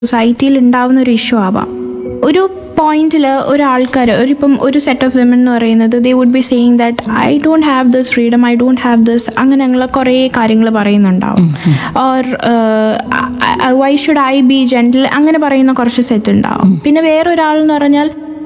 സൊസൈറ്റിയിൽ ഉണ്ടാവുന്ന ഒരു ഇഷ്യൂ ആവാം ഒരു പോയിന്റിൽ ഒരു ആൾക്കാർ ഒരിപ്പം ഒരു സെറ്റ് ഓഫ് വിമൻ എന്ന് പറയുന്നത് they would be saying that I don't have this freedom I don't have this അങ്ങനെയുള്ള കുറേ കാര്യങ്ങൾ പറയുന്നുണ്ടാവും or why should I be gentle അങ്ങനെ പറയുന്ന കുറച്ച് സെറ്റ് ഉണ്ടാവും പിന്നെ വേറൊരാൾ എന്ന് പറഞ്ഞാൽ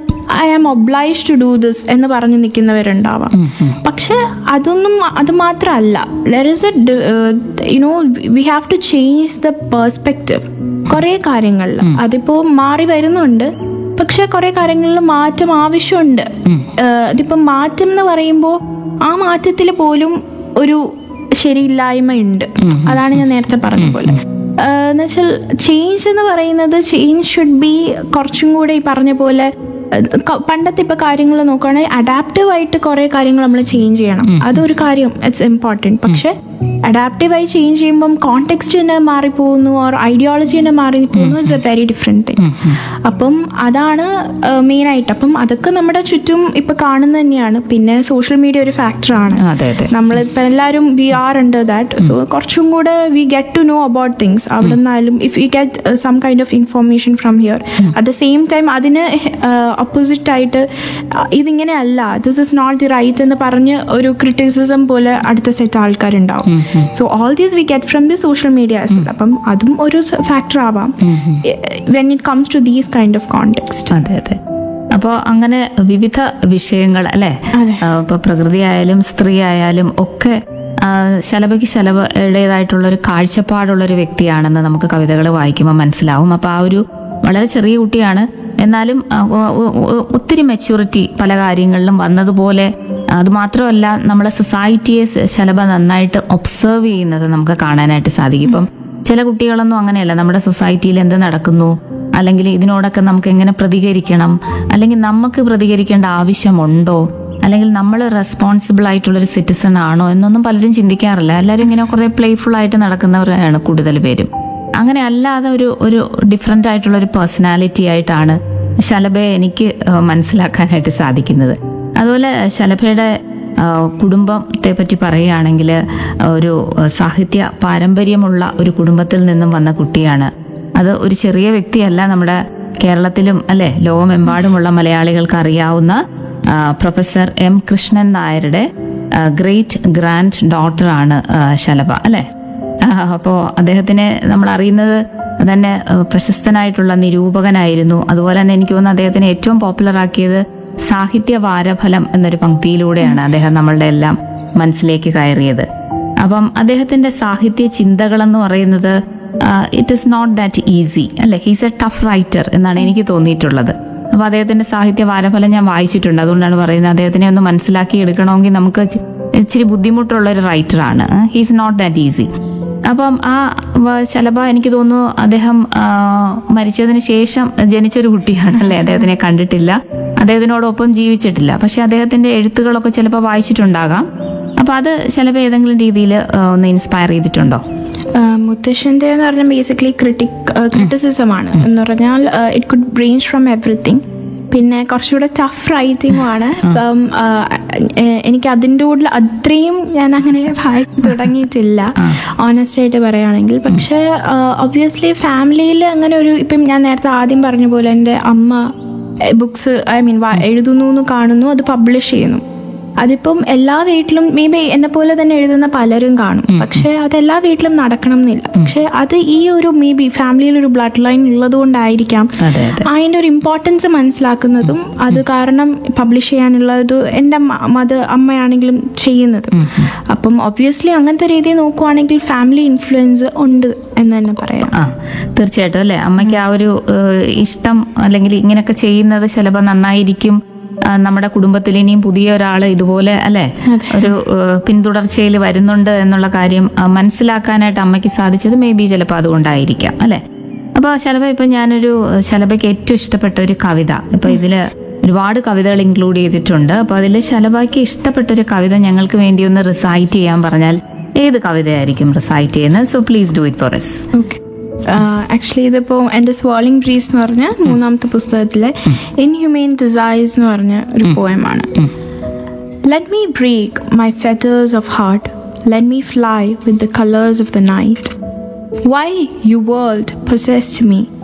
I am obliged to do this എന്ന് പറഞ്ഞ് നിൽക്കുന്നവരുണ്ടാവാം പക്ഷെ അതൊന്നും അത് മാത്രമല്ല there is a you know we have to change the perspective കുറേ കാര്യങ്ങളിൽ അതിപ്പോൾ മാറി വരുന്നുണ്ട് പക്ഷെ കുറേ കാര്യങ്ങളിൽ മാറ്റം ആവശ്യമുണ്ട് ഏഹ് അതിപ്പം മാറ്റം എന്ന് പറയുമ്പോൾ ആ മാറ്റത്തിൽ പോലും ഒരു ശരിയില്ലായ്മ ഉണ്ട് അതാണ് ഞാൻ നേരത്തെ പറഞ്ഞ പോലെ ഏഹ് എന്നുവെച്ചാൽ ചേഞ്ച് എന്ന് പറയുന്നത് ചേഞ്ച് ഷുഡ് ബി കുറച്ചും കൂടെ ഈ പറഞ്ഞ പോലെ ഏഹ് ക- പണ്ടത്തെ ഇപ്പൊ കാര്യങ്ങൾ നോക്കുകയാണെങ്കിൽ അഡാപ്റ്റീവ് ആയിട്ട് കുറെ കാര്യങ്ങൾ നമ്മൾ ചേഞ്ച് ചെയ്യണം അതൊരു കാര്യം ഇറ്റ്സ് ഇമ്പോർട്ടൻറ്റ് പക്ഷെ അഡാപ്റ്റീവായി ചേഞ്ച് ചെയ്യുമ്പം കോണ്ടെക്സ്റ്റ് തന്നെ മാറിപ്പോകുന്നു ഓർ ഐഡിയോളജി തന്നെ മാറിപ്പോകുന്നു it's a very different thing അപ്പം അതാണ് മെയിൻ ആയിട്ട് അപ്പം അതൊക്കെ നമ്മുടെ ചുറ്റും ഇപ്പൊ കാണുന്നത് തന്നെയാണ് പിന്നെ സോഷ്യൽ മീഡിയ ഒരു ഫാക്ടറാണ് അതെ അതെ നമ്മളിപ്പോൾ എല്ലാവരും we are under that so കുറച്ചും കൂടെ we get to know about things അവിടെ നിന്നാലും if you get some kind of information from here at the same time അതിന് ഓപ്പോസിറ്റ് ആയിട്ട് uh, ഇതിങ്ങനെ അല്ല this is not the right എന്ന് പറഞ്ഞ് ഒരു ക്രിറ്റിസിസം പോലെ അടുത്ത സെറ്റ് ആൾക്കാരുണ്ടാവും so all these we get from the social media അപ്പം അതും ഒരു ഫാക്ടർ ആവാം when it comes to these kind of context അതെ അതെ അപ്പോൾ അങ്ങനെ വിവിധ വിഷയങ്ങൾ അല്ലേ അതെ. ഇപ്പോൾ പ്രകൃതി ആയാലും സ്ത്രീ ആയാലും ഒക്കെ ആ, ശലഭയ്ക്ക് ശലഭയുടേതായിട്ടുള്ള ഒരു കാഴ്ചപ്പാടുള്ള ഒരു വ്യക്തിയാണെന്ന് നമുക്ക് കവിതകൾ വായിക്കുമ്പോൾ മനസ്സിലാവും അപ്പോൾ ആ ഒരു വളരെ ചെറിയ കുട്ടിയാണ് എന്നാലും ആ, ഒ- ഒ- ഒ- ഒത്തിരി മെച്യൂരിറ്റി പല കാര്യങ്ങളിലും വന്നതുപോലെ അത് മാത്രമല്ല നമ്മളെ സൊസൈറ്റിയെ സ- ശലഭ നന്നായിട്ട് ഒബ്സർവ് ചെയ്യുന്നത് നമുക്ക് കാണാനായിട്ട് സാധിക്കും ഇപ്പം ചില കുട്ടികളൊന്നും അങ്ങനെയല്ല നമ്മുടെ സൊസൈറ്റിയിൽ എന്ത് നടക്കുന്നു അല്ലെങ്കിൽ ഇതിനോടൊക്കെ നമുക്ക് എങ്ങനെ പ്രതികരിക്കണം അല്ലെങ്കിൽ നമുക്ക് പ്രതികരിക്കേണ്ട ആവശ്യമുണ്ടോ അല്ലെങ്കിൽ നമ്മൾ റെസ്പോൺസിബിൾ ആയിട്ടുള്ളൊരു സിറ്റിസൺ ആണോ എന്നൊന്നും പലരും ചിന്തിക്കാറില്ല എല്ലാവരും ഇങ്ങനെ കുറേ പ്ലേഫുൾ ആയിട്ട് നടക്കുന്നവരാണ് കൂടുതൽ പേരും അങ്ങനെ അല്ലാതെ ഒരു ഒരു ഡിഫറെൻ്റ് ആയിട്ടുള്ള ഒരു പേഴ്സണാലിറ്റി ആയിട്ടാണ് ശലഭയെ എനിക്ക് ആ, മനസ്സിലാക്കാനായിട്ട് സാധിക്കുന്നത് അതുപോലെ ശലഭയുടെ ആ, കുടുംബത്തെ പറ്റി പറയുകയാണെങ്കിൽ ഒരു ആ, സാഹിത്യ പാരമ്പര്യമുള്ള ഒരു കുടുംബത്തിൽ നിന്നും വന്ന കുട്ടിയാണ് അത് ഒരു ചെറിയ വ്യക്തിയല്ല നമ്മുടെ കേരളത്തിലും അല്ലെ ലോകമെമ്പാടുമുള്ള മലയാളികൾക്ക് അറിയാവുന്ന ആ, പ്രൊഫസർ എം കൃഷ്ണൻ നായരുടെ ഗ്രേറ്റ് ഗ്രാൻഡ് ഡോട്ടറാണ് ആ, ശലഭ അല്ലെ അപ്പോൾ അദ്ദേഹത്തിനെ നമ്മൾ അറിയുന്നത് തന്നെ ആ, പ്രശസ്തനായിട്ടുള്ള നിരൂപകനായിരുന്നു അതുപോലെ തന്നെ എനിക്ക് തോന്നുന്നു അദ്ദേഹത്തിനെ ഏറ്റവും പോപ്പുലർ ആക്കിയത് സാഹിത്യ വാരഫലം എന്നൊരു പങ്ക്തിയിലൂടെയാണ് അദ്ദേഹം നമ്മളുടെ എല്ലാം മനസ്സിലേക്ക് കയറിയത് അപ്പം അദ്ദേഹത്തിന്റെ സാഹിത്യ ചിന്തകളെന്ന് പറയുന്നത് it is not that easy അല്ലെ ഹീസ് എ ടഫ് റൈറ്റർ എന്നാണ് എനിക്ക് തോന്നിയിട്ടുള്ളത് അപ്പൊ അദ്ദേഹത്തിന്റെ സാഹിത്യ വാരഫലം ഞാൻ വായിച്ചിട്ടുണ്ട് അതുകൊണ്ടാണ് പറയുന്നത് അദ്ദേഹത്തിനെ ഒന്ന് മനസ്സിലാക്കി എടുക്കണമെങ്കിൽ നമുക്ക് ചി- ഇച്ചിരി ബുദ്ധിമുട്ടുള്ള ഒരു റൈറ്ററാണ് ഹീസ് നോട്ട് ദാറ്റ് ഈസി അപ്പം ആ വ- ശലഭ എനിക്ക് തോന്നുന്നു അദ്ദേഹം ആ, മരിച്ചതിന് ശേഷം ജനിച്ചൊരു കുട്ടിയാണ് അല്ലേ അദ്ദേഹത്തിനെ കണ്ടിട്ടില്ല അദ്ദേഹത്തിനോടൊപ്പം ജീവിച്ചിട്ടില്ല പക്ഷെ അദ്ദേഹത്തിന്റെ എഴുത്തുകളൊക്കെ ചിലപ്പോൾ വായിച്ചിട്ടുണ്ടാകാം അപ്പൊ അത് ചിലപ്പോൾ ഏതെങ്കിലും രീതിയിൽ ഒന്ന് ഇൻസ്പയർ ചെയ്തിട്ടുണ്ടോ മുത്തശ്ശൻ്റെ എന്ന് പറഞ്ഞാൽ ബേസിക്കലി ക്രിട്ടിക് ക്രിറ്റിസിസം ആണ് എന്ന് പറഞ്ഞാൽ it could brains from everything പിന്നെ കുറച്ചുകൂടെ ടഫ് റൈറ്റിംഗും ആണ് ഇപ്പം ആ, എ- എനിക്ക് അതിൻ്റെ കൂടെ അത്രയും ഞാൻ അങ്ങനെ വായിച്ചു തുടങ്ങിയിട്ടില്ല ഓണസ്റ്റ് ആയിട്ട് പറയുകയാണെങ്കിൽ പക്ഷേ ഒബ്വിയസ്ലി ഫാമിലിയിൽ അങ്ങനെ ഒരു ഇപ്പം ഞാൻ നേരത്തെ ആദ്യം പറഞ്ഞ പോലെ എൻ്റെ അമ്മ ബുക്സ് ഐ മീൻ എഴുതുന്നു എന്ന് കാണുന്നു അത് പബ്ലിഷ് ചെയ്യുന്നു അതിപ്പം എല്ലാ വീട്ടിലും മേ ബി എന്നെ പോലെ തന്നെ എഴുതുന്ന പലരും കാണും പക്ഷെ അത് എല്ലാ വീട്ടിലും നടക്കണം എന്നില്ല പക്ഷെ അത് ഈ ഒരു മേ ബി ഫാമിലിയിൽ ഒരു ബ്ലഡ് ലൈൻ ഉള്ളത് കൊണ്ടായിരിക്കാം അതെ അതെ അതിൻ്റെ ഒരു ഇമ്പോർട്ടൻസ് മനസ്സിലാക്കുന്നതും അത് കാരണം പബ്ലിഷ് ചെയ്യാനുള്ളത് എൻ്റെ മത അമ്മയാണെങ്കിലും ചെയ്യുന്നത് അപ്പം ഒബ്വിയസ്ലി അങ്ങനത്തെ രീതിയിൽ നോക്കുവാണെങ്കിൽ ഫാമിലി ഇൻഫ്ലുവൻസ് ഉണ്ട് എന്ന് തന്നെ പറയാം ആ തീർച്ചയായിട്ടും അല്ലേ അമ്മയ്ക്ക് ആ ഒരു ഏഹ്, ഇഷ്ടം അല്ലെങ്കിൽ ഇങ്ങനെയൊക്കെ ചെയ്യുന്നത് ചിലപ്പോൾ നന്നായിരിക്കും ആ, നമ്മുടെ കുടുംബത്തിൽ ഇനിയും പുതിയ ഒരാൾ ഇതുപോലെ അല്ലെ ഒരു പിന്തുടർച്ചയിൽ വരുന്നുണ്ട് എന്നുള്ള കാര്യം ആ, മനസ്സിലാക്കാനായിട്ട് അമ്മയ്ക്ക് സാധിച്ചത് മേ ബി ചിലപ്പോൾ അതുകൊണ്ടായിരിക്കാം അല്ലെ അപ്പോൾ ശലഭ ഇപ്പം ഞാനൊരു ശലഭയ്ക്ക് ഏറ്റവും ഇഷ്ടപ്പെട്ട ഒരു കവിത ഇപ്പൊ ഇതില് ഒരുപാട് കവിതകൾ ഇൻക്ലൂഡ് ചെയ്തിട്ടുണ്ട് അപ്പോൾ അതിൽ ശലഭയ്ക്ക് ഇഷ്ടപ്പെട്ട ഒരു കവിത ഞങ്ങൾക്ക് വേണ്ടി ഒന്ന് റിസൈറ്റ് ചെയ്യാൻ പറഞ്ഞാൽ ഏത് കവിതയായിരിക്കും റിസൈറ്റ് ചെയ്യുന്നത് so please do it for us okay actually ഇതിപ്പോൾ എൻ്റെ സ്വാളിംഗ് ബ്രീസ് എന്ന് പറഞ്ഞ മൂന്നാമത്തെ പുസ്തകത്തിലെ ഇൻഹ്യൂമെയിൻ ഡിസൈസ് എന്ന് പറഞ്ഞ ഒരു പോയമാണ് let me break my fetters of heart let me fly with the colours of the night why you world possessed me